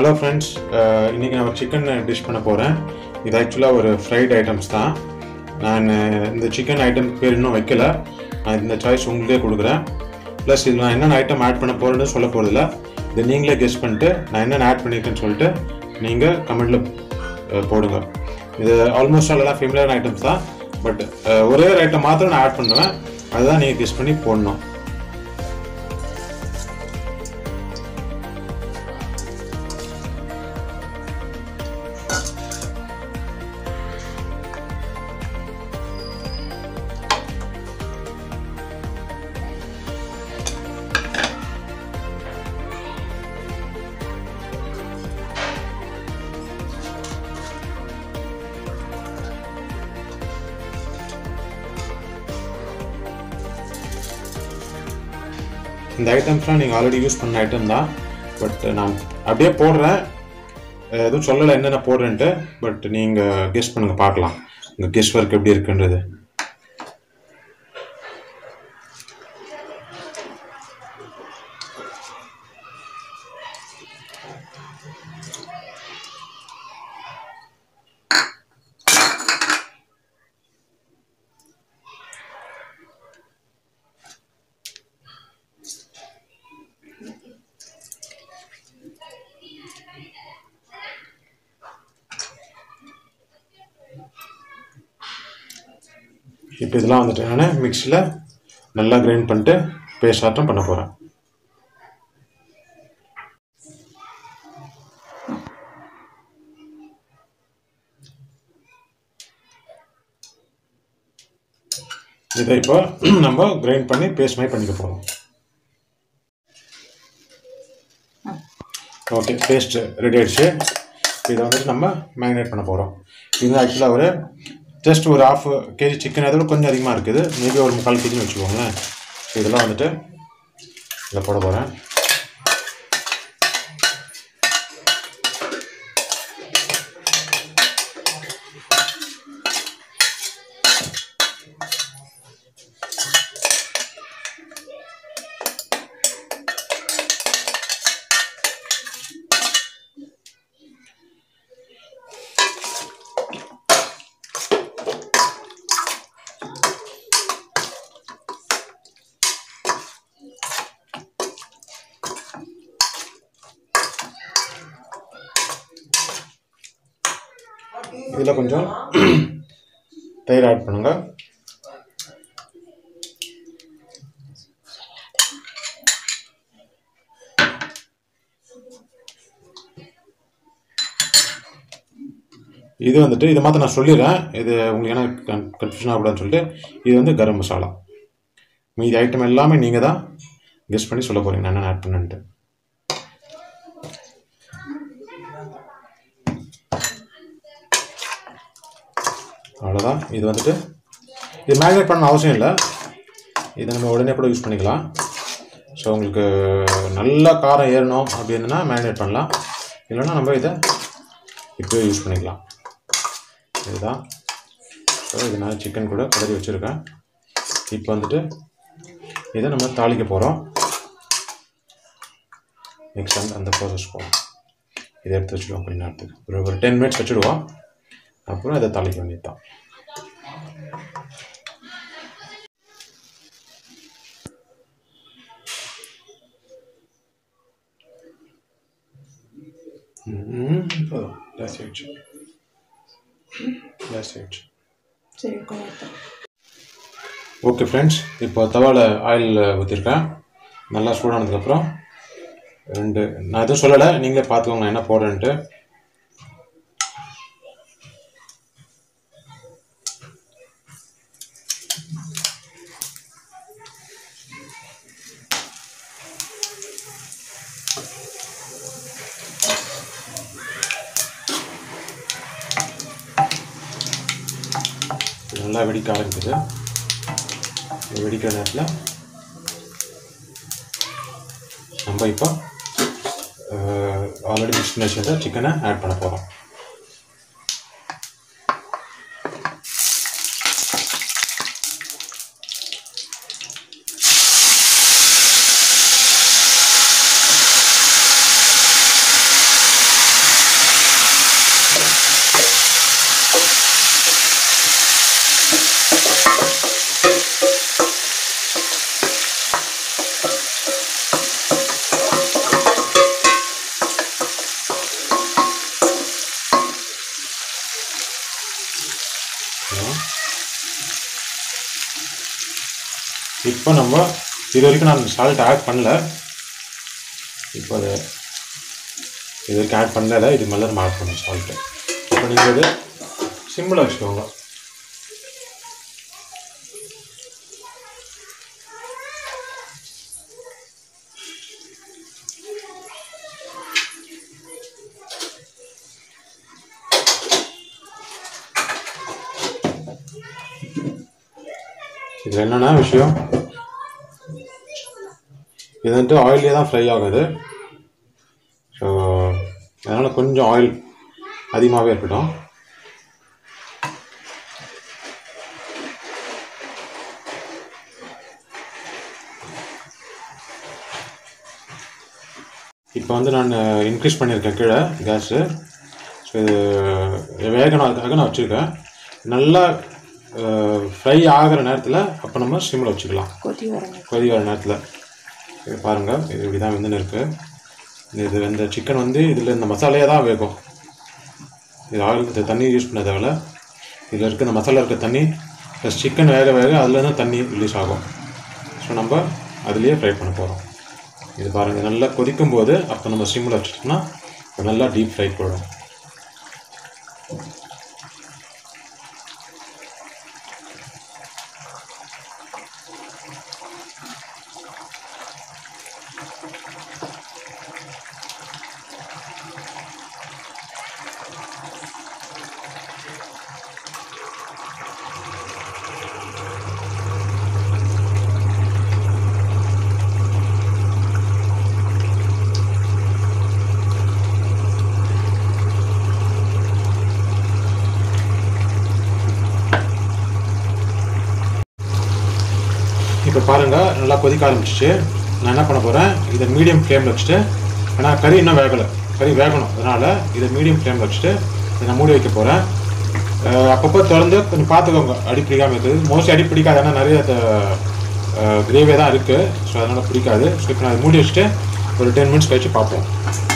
hello friends இன்றைக்கி நான் ஒரு சிக்கன் டிஷ் பண்ண போகிறேன் இது ஆக்சுவலாக ஒரு ஃப்ரைட் ஐட்டம்ஸ் தான் நான் இந்த சிக்கன் ஐட்டம் பேர் இன்னும் வைக்கல நான் இந்த சாய்ஸ் உங்களுக்கே கொடுக்குறேன் ப்ளஸ் இதில் நான் என்னென்ன ஐட்டம் ஆட் பண்ண போகிறேன்னு சொல்ல போகிறதில்ல இதை நீங்களே கெஸ் பண்ணிட்டு நான் என்னென்ன ஆட் பண்ணியிருக்கேன்னு சொல்லிட்டு நீங்கள் கமெண்ட்டில் போடுங்க இது ஆல்மோஸ்ட் எல்லாம் ஃபெமிலியர் ஐட்டம்ஸ் தான் பட் ஒரே ஒரு ஐட்டம் மாத்திரம் நான் ஆட் பண்ணுவேன் அதுதான் நீங்கள் கெஸ் பண்ணி போடணும் இந்த ஐட்டம்ஸ்லாம் நீங்கள் ஆல்ரெடி யூஸ் பண்ண ஐட்டம் தான் பட் நான் அப்படியே போடுறேன் எதுவும் சொல்லலை என்னென்ன போடுறேன்ட்டு பட் நீங்கள் கெஸ் பண்ணுங்கள் பார்க்கலாம் உங்கள் கெஸ் ஒர்க் எப்படி இருக்குன்றது இப்போ இதெல்லாம் வந்துட்டு நான் மிக்ஸியில் நல்லா கிரைண்ட் பண்ணிட்டு பேஸ்ட் ஆட்டம் பண்ண போகிறேன் இதை இப்போ நம்ம கிரைண்ட் பண்ணி பேஸ்ட் மாதிரி பண்ணிக்க போகிறோம் ஓகே பேஸ்ட் ரெடி ஆயிடுச்சு இதை வந்துட்டு நம்ம மேரினேட் பண்ண போகிறோம் இது ஆக்சுவலாக ஒரு ஜஸ்ட் ஒரு ஆஃப் கேஜி சிக்கன் அதோட கொஞ்சம் அதிகமாக இருக்குது மேபி ஒரு முக்கால் கேஜின்னு வச்சுக்கோங்களேன் ஸோ இதெல்லாம் வந்துட்டு இதில் போட போகிறேன் இதில் கொஞ்சம் தயிர் ஆட் பண்ணுங்க இது வந்துட்டு இதை மாற்ற நான் சொல்லிடுறேன் இது உங்களுக்கு என்ன கன் கன்ஃபியூஷன் ஆகக்கூடாதுன்னு சொல்லிட்டு இது வந்து கரம் மசாலா மீதி ஐட்டம் எல்லாமே நீங்கள் தான் கெஸ் பண்ணி சொல்ல போகிறீங்க நான் என்ன ஆட் பண்ணுன்ட்டு அவ்வளோதான் இது வந்துட்டு இது மேரினேட் பண்ண அவசியம் இல்லை இதை நம்ம உடனே கூட யூஸ் பண்ணிக்கலாம் ஸோ உங்களுக்கு நல்லா காரம் ஏறணும் அப்படின்னா மேரினேட் பண்ணலாம் இல்லைன்னா நம்ம இதை இப்போயே யூஸ் பண்ணிக்கலாம் இதுதான் ஸோ இது நான் சிக்கன் கூட கலரி வச்சுருக்கேன் இப்போ வந்துட்டு இதை நம்ம தாளிக்க போகிறோம் நெக்ஸ்ட் அந்த அந்த ப்ராசஸ் போகிறோம் இதை எடுத்து வச்சுடுவோம் கொஞ்ச நேரத்துக்கு ஒரு ஒரு டென் மினிட்ஸ் வச்சுடுவோம் அப்புறம் இதை தாளிக்க வேண்டியதுதான் ஜாஸ்தி ஆயிடுச்சு ஜாஸ்தி ஆயிடுச்சு சரி கொஞ்சம் ஓகே ஃப்ரெண்ட்ஸ் இப்போ தவாவில் ஆயில் ஊற்றிருக்கேன் நல்லா சூடானதுக்கப்புறம் ரெண்டு நான் எதுவும் சொல்லலை நீங்களே பார்த்துக்கோங்க நான் என்ன போடுறேன்ட்டு இது நல்லா வெடிக்க ஆரம்பிக்குது இது வெடிக்கிற நேரத்தில் நம்ம இப்போ ஆல்ரெடி மிக்ஸ் பண்ணி வச்சிருந்த சிக்கனை ஆட் பண்ண போகிறோம் இப்போ நம்ம இது வரைக்கும் நான் சால்ட் ஆட் பண்ணல இப்போ அது இது வரைக்கும் ஆட் பண்ணல இது மேலே நம்ம ஆட் பண்ணணும் சால்ட்டு இப்போ நீங்கள் இது சிம்மில் வச்சுக்கோங்க இதில் என்னென்னா விஷயம் இது வந்துட்டு ஆயிலே தான் ஃப்ரை ஆகுது ஸோ அதனால் கொஞ்சம் ஆயில் அதிகமாகவே இருக்கட்டும் இப்போ வந்து நான் இன்க்ரீஸ் பண்ணியிருக்கேன் கீழே கேஸு ஸோ இது வேகணும் அதுக்காக நான் வச்சுருக்கேன் நல்லா ஃப்ரை ஆகிற நேரத்தில் அப்போ நம்ம சிம்மில் வச்சுக்கலாம் கொதி வரங்க கொதி வர நேரத்தில் இது பாருங்கள் இது இப்படி தான் வெந்துன்னு இருக்குது இது இந்த சிக்கன் வந்து இதில் இந்த மசாலையே தான் வேகும் இது ஆயில் இந்த தண்ணி யூஸ் பண்ண தேவையில்ல இதில் இருக்க இந்த மசாலா இருக்க தண்ணி ப்ளஸ் சிக்கன் வேக வேக அதுலேருந்து தண்ணி ரிலீஸ் ஆகும் ஸோ நம்ம அதுலேயே ஃப்ரை பண்ண போகிறோம் இது பாருங்கள் நல்லா கொதிக்கும் போது அப்போ நம்ம சிம்மில் வச்சுட்டோம்னா இப்போ நல்லா டீப் ஃப்ரை போடும் இப்போ பாருங்கள் நல்லா கொதிக்க ஆரம்பிச்சிச்சு நான் என்ன பண்ண போகிறேன் இதை மீடியம் ஃப்ளேமில் வச்சுட்டு ஏன்னா கறி இன்னும் வேகலை கறி வேகணும் அதனால் இதை மீடியம் ஃப்ளேமில் வச்சுட்டு இதை நான் மூடி வைக்க போகிறேன் அப்பப்போ திறந்து கொஞ்சம் பார்த்துக்கோங்க அடி பிடிக்காமல் இருக்குது மோஸ்ட்லி அடி பிடிக்காது ஏன்னா நிறைய கிரேவியாக தான் இருக்குது ஸோ அதனால் பிடிக்காது ஸோ இப்போ நான் இதை மூடி வச்சுட்டு ஒரு டென் மினிட்ஸ் கழிச்சு பார்ப்போம்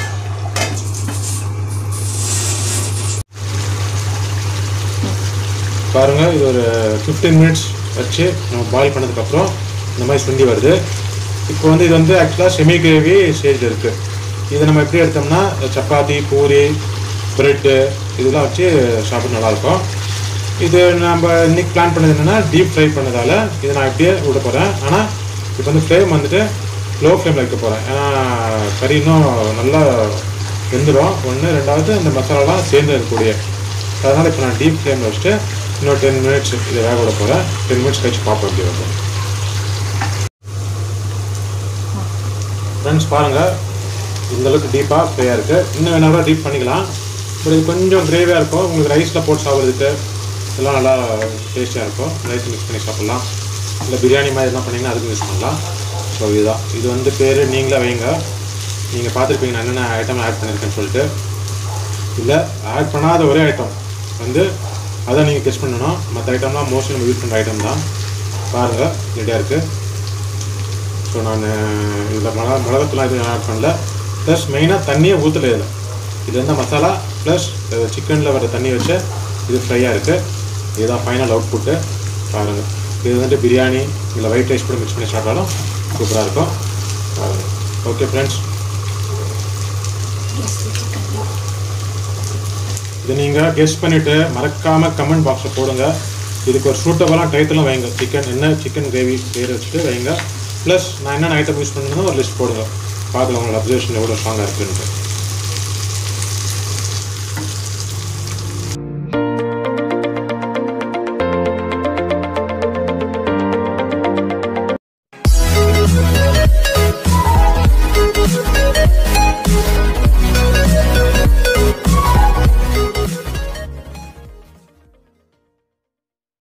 பாருங்கள் இது ஒரு ஃபிஃப்டீன் மினிட்ஸ் வச்சு நம்ம பாயில் பண்ணதுக்கப்புறம் இந்த மாதிரி சுண்டி வருது இப்போ வந்து இது வந்து ஆக்சுவலாக செமி கிரேவி ஸ்டேஜில் இருக்குது இதை நம்ம எப்படி எடுத்தோம்னா சப்பாத்தி பூரி ப்ரெட்டு இதெல்லாம் வச்சு சாப்பிட நல்லாயிருக்கும் இது நம்ம இன்னைக்கு பிளான் பண்ணது என்னென்னா டீப் ஃப்ரை பண்ணதால் இதை நான் இப்படியே விட போகிறேன் ஆனால் இப்போ வந்து ஃப்ளேம் வந்துட்டு லோ ஃப்ளேமில் வைக்க போகிறேன் ஏன்னா கறி இன்னும் நல்லா வெந்துடும் ஒன்று ரெண்டாவது இந்த மசாலாலாம் சேர்ந்து இருக்கக்கூடிய அதனால் இப்போ நான் டீப் ஃப்ளேமில் வச்சுட்டு இன்னொரு டென் மினிட்ஸ் இதை வேக விட போகிறேன் டென் மினிட்ஸ் கழிச்சு பார்ப்போம் எப்படி வருது ஃப்ரெண்ட்ஸ் பாருங்கள் இந்தளவுக்கு டீப்பாக ஃப்ரையாக இருக்குது இன்னும் வேணா கூட டீப் பண்ணிக்கலாம் பட் இது கொஞ்சம் கிரேவியாக இருக்கும் உங்களுக்கு ரைஸில் போட்டு சாப்பிட்றதுக்கு இதெல்லாம் நல்லா டேஸ்டியாக இருக்கும் ரைஸ் மிக்ஸ் பண்ணி சாப்பிட்லாம் இல்லை பிரியாணி மாதிரி எதுனா பண்ணிங்கன்னா அதுக்கு யூஸ் பண்ணலாம் ஸோ இதுதான் இது வந்து பேர் நீங்களே வைங்க நீங்கள் பார்த்துருப்பீங்க நான் என்னென்ன ஐட்டம் ஆட் பண்ணியிருக்கேன்னு சொல்லிட்டு இல்லை ஆட் பண்ணாத ஒரே ஐட்டம் வந்து அதை நீங்கள் கெஸ் பண்ணணும் மற்ற ஐட்டம்லாம் மோஸ்ட்லி நம்ம யூஸ் பண்ணுற ஐட்டம் தான் பாருங்கள் ரெடியாக இருக்குது ஸோ நான் இதில் மிளகா மிளகத்தூள்லாம் எதுவும் ஆட் பண்ணல ப்ளஸ் மெயினாக தண்ணியே ஊற்றல இதில் இது வந்து மசாலா ப்ளஸ் சிக்கனில் வர தண்ணி வச்சு இது ஃப்ரையாக இருக்குது இதுதான் ஃபைனல் அவுட்புட்டு பாருங்கள் இது வந்துட்டு பிரியாணி இல்லை ஒயிட் ரைஸ் கூட மிக்ஸ் பண்ணி சாப்பிட்டாலும் சூப்பராக இருக்கும் பாருங்கள் ஓகே ஃப்ரெண்ட்ஸ் இதை நீங்கள் கெஸ் பண்ணிவிட்டு மறக்காமல் கமெண்ட் பாக்ஸில் போடுங்க இதுக்கு ஒரு சூட்டபுளாக டைட்டிலும் வைங்க சிக்கன் என்ன சிக்கன் கிரேவி பேர் வச்சுட்டு வைங்க ப்ளஸ் நான் என்னென்ன ஐட்டம் யூஸ் பண்ணணும் ஒரு லிஸ்ட் போடுங்க பார்க்கலாம் உங்களோட அப்சர்வேஷன் எவ்வளோ ஸ்ட்ராங்காக இருக்குன்ட்டு